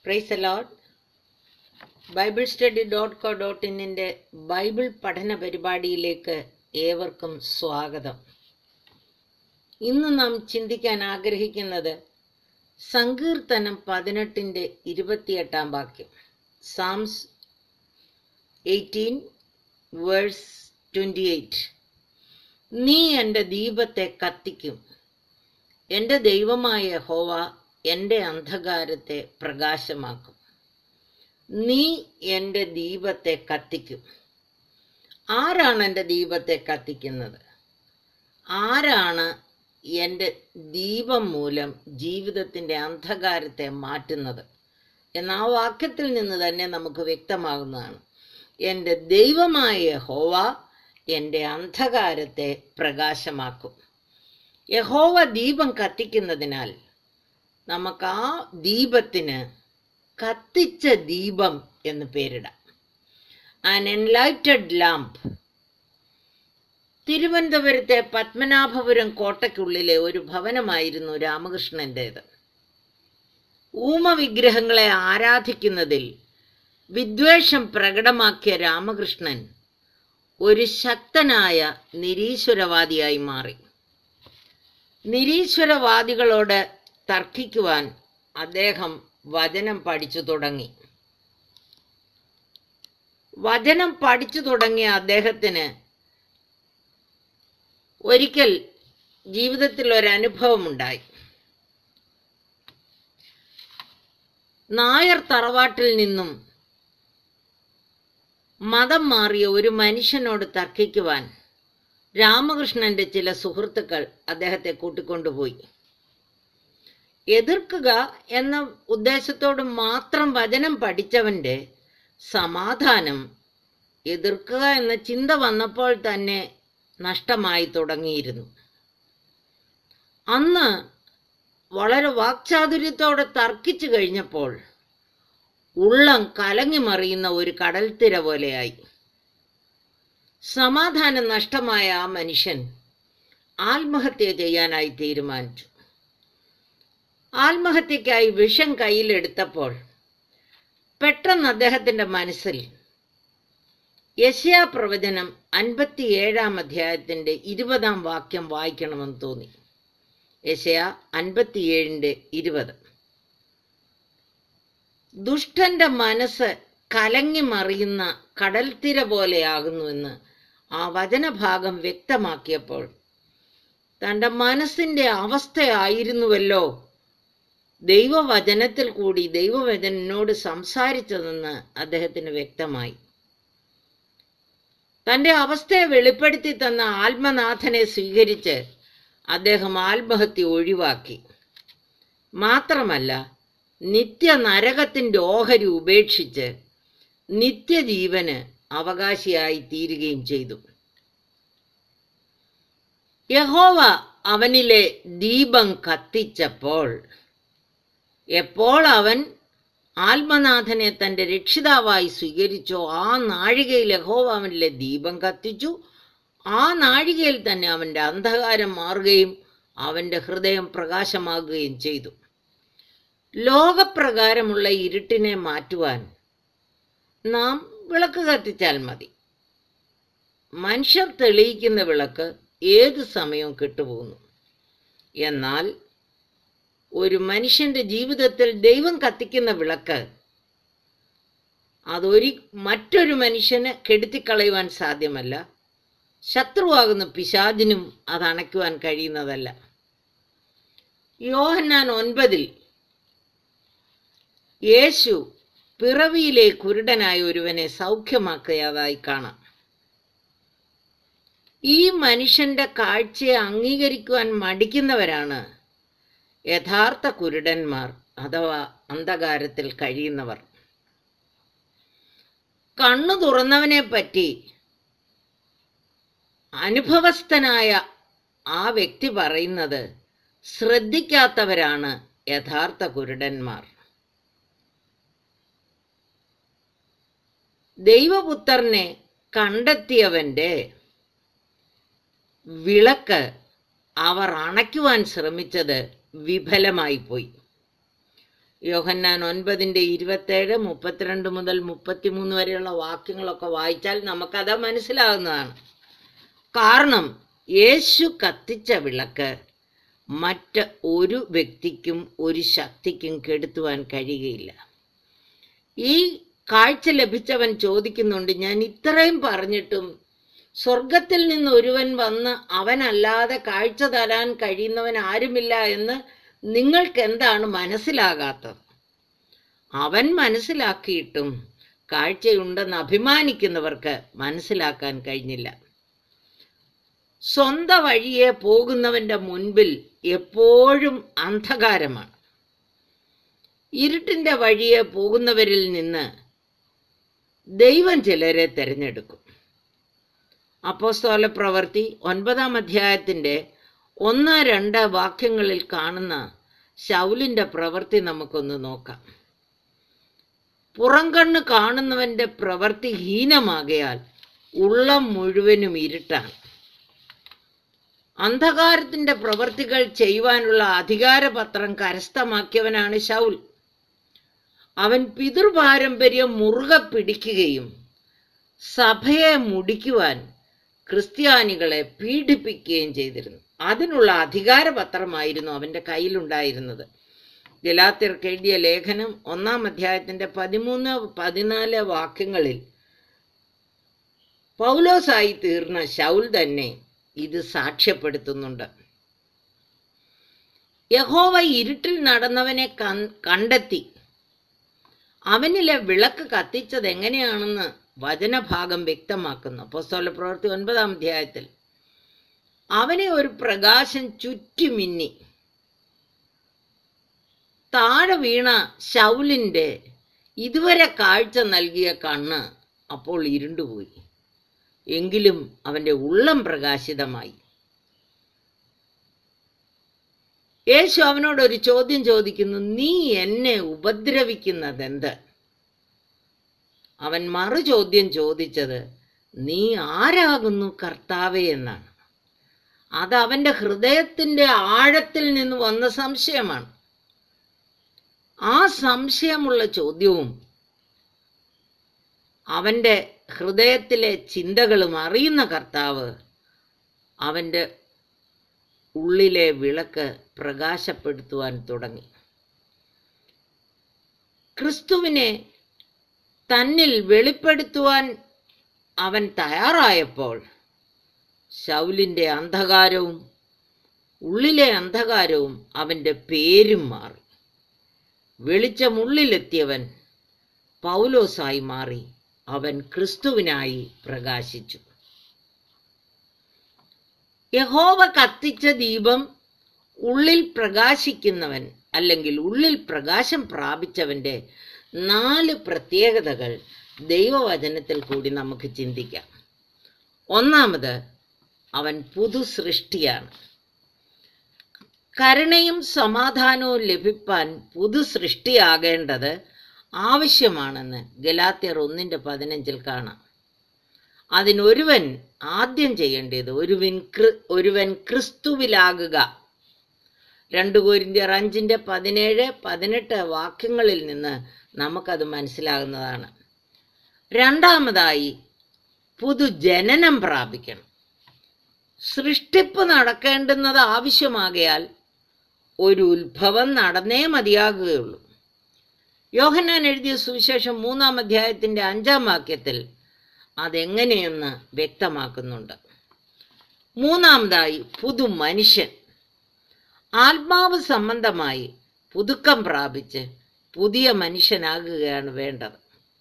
price allot Bible study dot co dot ഇന്നിൻ്റെ Bible പഠന പരിപാടിയിലേക്ക് ഏവർക്കും സ്വാഗതം ഇന്ന് നാം ചിന്തിക്കാൻ ആഗ്രഹിക്കുന്നത് സങ്കീർത്തനം പതിനെട്ടിൻ്റെ ഇരുപത്തിയെട്ടാം വാക്യം Psalms eighteen verse twenty eight നീ എൻ്റെ ദീപത്തെ കത്തിക്കും എൻ്റെ ദൈവമായ ഹോവ എൻ്റെ അന്ധകാരത്തെ പ്രകാശമാക്കും നീ എൻ്റെ ദീപത്തെ കത്തിക്കും ആരാണ് എൻ്റെ ദീപത്തെ കത്തിക്കുന്നത് ആരാണ് എൻ്റെ ദീപം മൂലം ജീവിതത്തിൻ്റെ അന്ധകാരത്തെ മാറ്റുന്നത് എന്ന ആ വാക്യത്തിൽ നിന്ന് തന്നെ നമുക്ക് വ്യക്തമാകുന്നതാണ് എൻ്റെ ദൈവമായ ഹോവ എൻ്റെ അന്ധകാരത്തെ പ്രകാശമാക്കും യഹോവ ദീപം കത്തിക്കുന്നതിനാൽ നമുക്ക് ആ ദീപത്തിന് കത്തിച്ച ദീപം എന്ന് പേരിടാം ആൻ എൻലൈറ്റഡ് ലാംപ് തിരുവനന്തപുരത്തെ പത്മനാഭപുരം കോട്ടയ്ക്കുള്ളിലെ ഒരു ഭവനമായിരുന്നു രാമകൃഷ്ണൻ്റേത് ഊമവിഗ്രഹങ്ങളെ ആരാധിക്കുന്നതിൽ വിദ്വേഷം പ്രകടമാക്കിയ രാമകൃഷ്ണൻ ഒരു ശക്തനായ നിരീശ്വരവാദിയായി മാറി നിരീശ്വരവാദികളോട് തർക്കിക്കുവാൻ അദ്ദേഹം വചനം പഠിച്ചു തുടങ്ങി വചനം പഠിച്ചു തുടങ്ങിയ അദ്ദേഹത്തിന് ഒരിക്കൽ ജീവിതത്തിൽ ഒരു അനുഭവമുണ്ടായി നായർ തറവാട്ടിൽ നിന്നും മതം മാറിയ ഒരു മനുഷ്യനോട് തർക്കിക്കുവാൻ രാമകൃഷ്ണന്റെ ചില സുഹൃത്തുക്കൾ അദ്ദേഹത്തെ കൂട്ടിക്കൊണ്ടുപോയി എതിർക്കുക എന്ന ഉദ്ദേശത്തോട് മാത്രം വചനം പഠിച്ചവൻ്റെ സമാധാനം എതിർക്കുക എന്ന ചിന്ത വന്നപ്പോൾ തന്നെ നഷ്ടമായി തുടങ്ങിയിരുന്നു അന്ന് വളരെ വാക്ചാതുര്യത്തോടെ തർക്കിച്ചു കഴിഞ്ഞപ്പോൾ ഉള്ളം കലങ്ങി മറിയുന്ന ഒരു കടൽത്തിര പോലെയായി സമാധാനം നഷ്ടമായ ആ മനുഷ്യൻ ആത്മഹത്യ ചെയ്യാനായി തീരുമാനിച്ചു ആത്മഹത്യക്കായി വിഷം കയ്യിലെടുത്തപ്പോൾ പെട്ടെന്ന് അദ്ദേഹത്തിൻ്റെ മനസ്സിൽ യശയാ പ്രവചനം അൻപത്തിയേഴാം അധ്യായത്തിൻ്റെ ഇരുപതാം വാക്യം വായിക്കണമെന്ന് തോന്നി യശയ അൻപത്തിയേഴിൻ്റെ ഇരുപത് ദുഷ്ടന്റെ മനസ്സ് കലങ്ങി മറിയുന്ന കടൽത്തിര പോലെയാകുന്നുവെന്ന് ആ വചനഭാഗം വ്യക്തമാക്കിയപ്പോൾ തൻ്റെ മനസ്സിൻ്റെ അവസ്ഥയായിരുന്നുവല്ലോ ദൈവവചനത്തിൽ കൂടി ദൈവവചനോട് സംസാരിച്ചതെന്ന് അദ്ദേഹത്തിന് വ്യക്തമായി തൻ്റെ അവസ്ഥയെ വെളിപ്പെടുത്തി തന്ന ആത്മനാഥനെ സ്വീകരിച്ച് അദ്ദേഹം ആത്മഹത്യ ഒഴിവാക്കി മാത്രമല്ല നിത്യ നരകത്തിൻ്റെ ഓഹരി ഉപേക്ഷിച്ച് നിത്യജീവന് അവകാശിയായി തീരുകയും ചെയ്തു യഹോവ അവനിലെ ദീപം കത്തിച്ചപ്പോൾ എപ്പോൾ അവൻ ആത്മനാഥനെ തൻ്റെ രക്ഷിതാവായി സ്വീകരിച്ചോ ആ നാഴികയിൽ യഹോവ അവനിലെ ദീപം കത്തിച്ചു ആ നാഴികയിൽ തന്നെ അവൻ്റെ അന്ധകാരം മാറുകയും അവൻ്റെ ഹൃദയം പ്രകാശമാകുകയും ചെയ്തു ലോകപ്രകാരമുള്ള ഇരുട്ടിനെ മാറ്റുവാൻ നാം വിളക്ക് കത്തിച്ചാൽ മതി മനുഷ്യർ തെളിയിക്കുന്ന വിളക്ക് ഏത് സമയവും കെട്ടുപോകുന്നു എന്നാൽ ഒരു മനുഷ്യന്റെ ജീവിതത്തിൽ ദൈവം കത്തിക്കുന്ന വിളക്ക് അതൊരു മറ്റൊരു മനുഷ്യന് കെടുത്തിക്കളയുവാൻ സാധ്യമല്ല ശത്രുവാകുന്ന പിശാദിനും അത് അണയ്ക്കുവാൻ കഴിയുന്നതല്ല യോഹന്നാൻ ഒൻപതിൽ യേശു പിറവിയിലെ കുരുടനായ ഒരുവനെ സൗഖ്യമാക്കിയതായി കാണാം ഈ മനുഷ്യന്റെ കാഴ്ചയെ അംഗീകരിക്കുവാൻ മടിക്കുന്നവരാണ് യഥാർത്ഥ കുരുടന്മാർ അഥവാ അന്ധകാരത്തിൽ കഴിയുന്നവർ കണ്ണു തുറന്നവനെ പറ്റി അനുഭവസ്ഥനായ ആ വ്യക്തി പറയുന്നത് ശ്രദ്ധിക്കാത്തവരാണ് യഥാർത്ഥ കുരുടന്മാർ ദൈവപുത്രനെ കണ്ടെത്തിയവൻ്റെ വിളക്ക് അവർ അണയ്ക്കുവാൻ ശ്രമിച്ചത് വിഫലമായി പോയി യോഹന്നാൻ ഒൻപതിൻ്റെ ഇരുപത്തേഴ് മുപ്പത്തിരണ്ട് മുതൽ മുപ്പത്തിമൂന്ന് വരെയുള്ള വാക്യങ്ങളൊക്കെ വായിച്ചാൽ നമുക്കത് മനസ്സിലാകുന്നതാണ് കാരണം യേശു കത്തിച്ച വിളക്ക് മറ്റ് ഒരു വ്യക്തിക്കും ഒരു ശക്തിക്കും കെടുത്തുവാൻ കഴിയുകയില്ല ഈ കാഴ്ച ലഭിച്ചവൻ ചോദിക്കുന്നുണ്ട് ഞാൻ ഇത്രയും പറഞ്ഞിട്ടും സ്വർഗത്തിൽ നിന്ന് ഒരുവൻ വന്ന് അവനല്ലാതെ കാഴ്ച തരാൻ കഴിയുന്നവൻ ആരുമില്ല എന്ന് നിങ്ങൾക്ക് എന്താണ് മനസ്സിലാകാത്തത് അവൻ മനസ്സിലാക്കിയിട്ടും കാഴ്ചയുണ്ടെന്ന് അഭിമാനിക്കുന്നവർക്ക് മനസ്സിലാക്കാൻ കഴിഞ്ഞില്ല സ്വന്തം വഴിയെ പോകുന്നവന്റെ മുൻപിൽ എപ്പോഴും അന്ധകാരമാണ് ഇരുട്ടിന്റെ വഴിയെ പോകുന്നവരിൽ നിന്ന് ദൈവം ചിലരെ തിരഞ്ഞെടുക്കും അപ്പോസ്തോല പ്രവൃത്തി ഒൻപതാം അധ്യായത്തിൻ്റെ ഒന്ന് രണ്ട് വാക്യങ്ങളിൽ കാണുന്ന ശൗലിൻ്റെ പ്രവൃത്തി നമുക്കൊന്ന് നോക്കാം പുറംകണ്ണ് കാണുന്നവൻ്റെ പ്രവൃത്തി ഹീനമാകയാൽ ഉള്ളം മുഴുവനും ഇരുട്ടാണ് അന്ധകാരത്തിൻ്റെ പ്രവൃത്തികൾ ചെയ്യുവാനുള്ള അധികാരപത്രം കരസ്ഥമാക്കിയവനാണ് ശൗൽ അവൻ പിതൃപാരമ്പര്യം മുറുകെ പിടിക്കുകയും സഭയെ മുടിക്കുവാൻ ക്രിസ്ത്യാനികളെ പീഡിപ്പിക്കുകയും ചെയ്തിരുന്നു അതിനുള്ള അധികാരപത്രമായിരുന്നു അവൻ്റെ കയ്യിലുണ്ടായിരുന്നത് ഗലാത്തിർക്ക് എഴുതിയ ലേഖനം ഒന്നാം അധ്യായത്തിൻ്റെ പതിമൂന്ന് പതിനാല് വാക്യങ്ങളിൽ പൗലോസായി തീർന്ന ശൗൽ തന്നെ ഇത് സാക്ഷ്യപ്പെടുത്തുന്നുണ്ട് യഹോവ ഇരുട്ടിൽ നടന്നവനെ കൺ- കണ്ടെത്തി അവനിലെ വിളക്ക് കത്തിച്ചത് എങ്ങനെയാണെന്ന് വചനഭാഗം വ്യക്തമാക്കുന്നു അപ്പോസ്തല പ്രവൃത്തി ഒൻപതാം അധ്യായത്തിൽ അവനെ ഒരു പ്രകാശം ചുറ്റിമിന്നി താഴെ വീണ ശൗലിൻ്റെ ഇതുവരെ കാഴ്ച നൽകിയ കണ്ണ് അപ്പോൾ ഇരുണ്ടുപോയി എങ്കിലും അവൻ്റെ ഉള്ളം പ്രകാശിതമായി യേശു അവനോട് ഒരു ചോദ്യം ചോദിക്കുന്നു നീ എന്നെ ഉപദ്രവിക്കുന്നതെന്ത് അവൻ മറു ചോദ്യം ചോദിച്ചത് നീ ആരാകുന്നു കർത്താവേ എന്നാണ് അത് അവൻ്റെ ഹൃദയത്തിൻ്റെ ആഴത്തിൽ നിന്ന് വന്ന സംശയമാണ് ആ സംശയമുള്ള ചോദ്യവും അവൻ്റെ ഹൃദയത്തിലെ ചിന്തകളും അറിയുന്ന കർത്താവ് അവൻ്റെ ഉള്ളിലെ വിളക്ക് പ്രകാശപ്പെടുത്തുവാൻ തുടങ്ങി ക്രിസ്തുവിനെ തന്നിൽ വെളിപ്പെടുത്തുവാൻ അവൻ തയ്യാറായപ്പോൾ ശൗലിൻ്റെ അന്ധകാരവും ഉള്ളിലെ അന്ധകാരവും അവൻ്റെ പേരും മാറി വെളിച്ചം ഉള്ളിലെത്തിയവൻ പൗലോസായി മാറി അവൻ ക്രിസ്തുവിനായി പ്രകാശിച്ചു യഹോവ കത്തിച്ച ദീപം ഉള്ളിൽ പ്രകാശിക്കുന്നവൻ അല്ലെങ്കിൽ ഉള്ളിൽ പ്രകാശം പ്രാപിച്ചവൻ്റെ നാല് പ്രത്യേകതകൾ ദൈവവചനത്തിൽ കൂടി നമുക്ക് ചിന്തിക്കാം ഒന്നാമത് അവൻ പുതു സൃഷ്ടിയാണ് കരുണയും സമാധാനവും ലഭിപ്പാൻ പുതു സൃഷ്ടിയാകേണ്ടത് ആവശ്യമാണെന്ന് ഗലാത്യർ ഒന്നിൻ്റെ പതിനഞ്ചിൽ കാണാം അതിനൊരുവൻ ആദ്യം ചെയ്യേണ്ടത് ഒരുവൻ ക്രി ഒരുവൻ ക്രിസ്തുവിലാകുക രണ്ട് കോരിന്ത്യർ അഞ്ചിൻ്റെ പതിനേഴ് പതിനെട്ട് വാക്യങ്ങളിൽ നിന്ന് നമുക്കത് മനസ്സിലാകുന്നതാണ് രണ്ടാമതായി പുതുജനനം പ്രാപിക്കണം സൃഷ്ടിപ്പ് നടക്കേണ്ടുന്നത് ആവശ്യമാകയാൽ ഒരു ഉത്ഭവം നടന്നേ മതിയാകുകയുള്ളൂ യോഹന്നാൻ എഴുതിയ സുവിശേഷം മൂന്നാം അധ്യായത്തിൻ്റെ അഞ്ചാം വാക്യത്തിൽ അതെങ്ങനെയെന്ന് വ്യക്തമാക്കുന്നുണ്ട് മൂന്നാമതായി പുതു മനുഷ്യൻ ആത്മാവ് സംബന്ധമായി പുതുക്കം പ്രാപിച്ച് പുതിയ മനുഷ്യനാകുകയാണ് വേണ്ടത്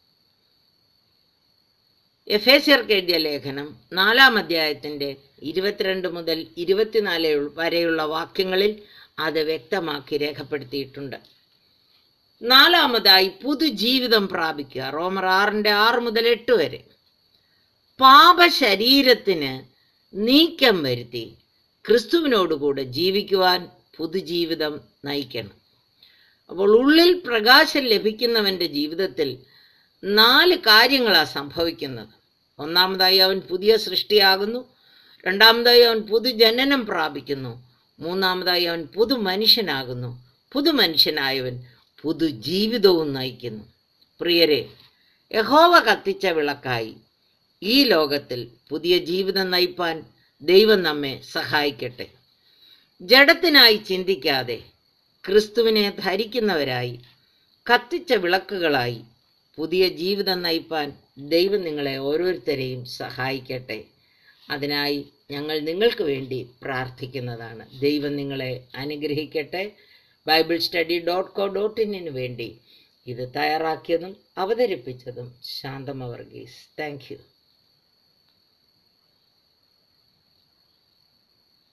എഫേസ്യർക്ക് എഴുതിയ ലേഖനം നാലാം അധ്യായത്തിൻ്റെ ഇരുപത്തിരണ്ട് മുതൽ ഇരുപത്തിനാല് വരെയുള്ള വാക്യങ്ങളിൽ അത് വ്യക്തമാക്കി രേഖപ്പെടുത്തിയിട്ടുണ്ട് നാലാമതായി പുതുജീവിതം പ്രാപിക്കുക റോമർ ആറിൻ്റെ ആറ് മുതൽ എട്ട് വരെ പാപശരീരത്തിന് നീക്കം വരുത്തി ക്രിസ്തുവിനോടുകൂടെ ജീവിക്കുവാൻ പുതുജീവിതം നയിക്കണം അപ്പോൾ ഉള്ളിൽ പ്രകാശം ലഭിക്കുന്നവൻ്റെ ജീവിതത്തിൽ നാല് കാര്യങ്ങളാണ് സംഭവിക്കുന്നത് ഒന്നാമതായി അവൻ പുതിയ സൃഷ്ടിയാകുന്നു രണ്ടാമതായി അവൻ പുതുജനനം പ്രാപിക്കുന്നു മൂന്നാമതായി അവൻ പുതു മനുഷ്യനാകുന്നു പുതു മനുഷ്യനായവൻ പുതുജീവിതവും നയിക്കുന്നു പ്രിയരെ യഹോവ കത്തിച്ച വിളക്കായി ഈ ലോകത്തിൽ പുതിയ ജീവിതം നയിപ്പാൻ ദൈവം നമ്മെ സഹായിക്കട്ടെ ജഡത്തിനായി ചിന്തിക്കാതെ ക്രിസ്തുവിനെ ധരിക്കുന്നവരായി കത്തിച്ച വിളക്കുകളായി പുതിയ ജീവിതം നയിപ്പാൻ ദൈവം നിങ്ങളെ ഓരോരുത്തരെയും സഹായിക്കട്ടെ അതിനായി ഞങ്ങൾ നിങ്ങൾക്ക് വേണ്ടി പ്രാർത്ഥിക്കുന്നതാണ് ദൈവം നിങ്ങളെ അനുഗ്രഹിക്കട്ടെ Bible study dot co dot ഇന്നിന് വേണ്ടി ഇത് തയ്യാറാക്കിയതും അവതരിപ്പിച്ചതും ശാന്തമ വർഗീസ് താങ്ക് യു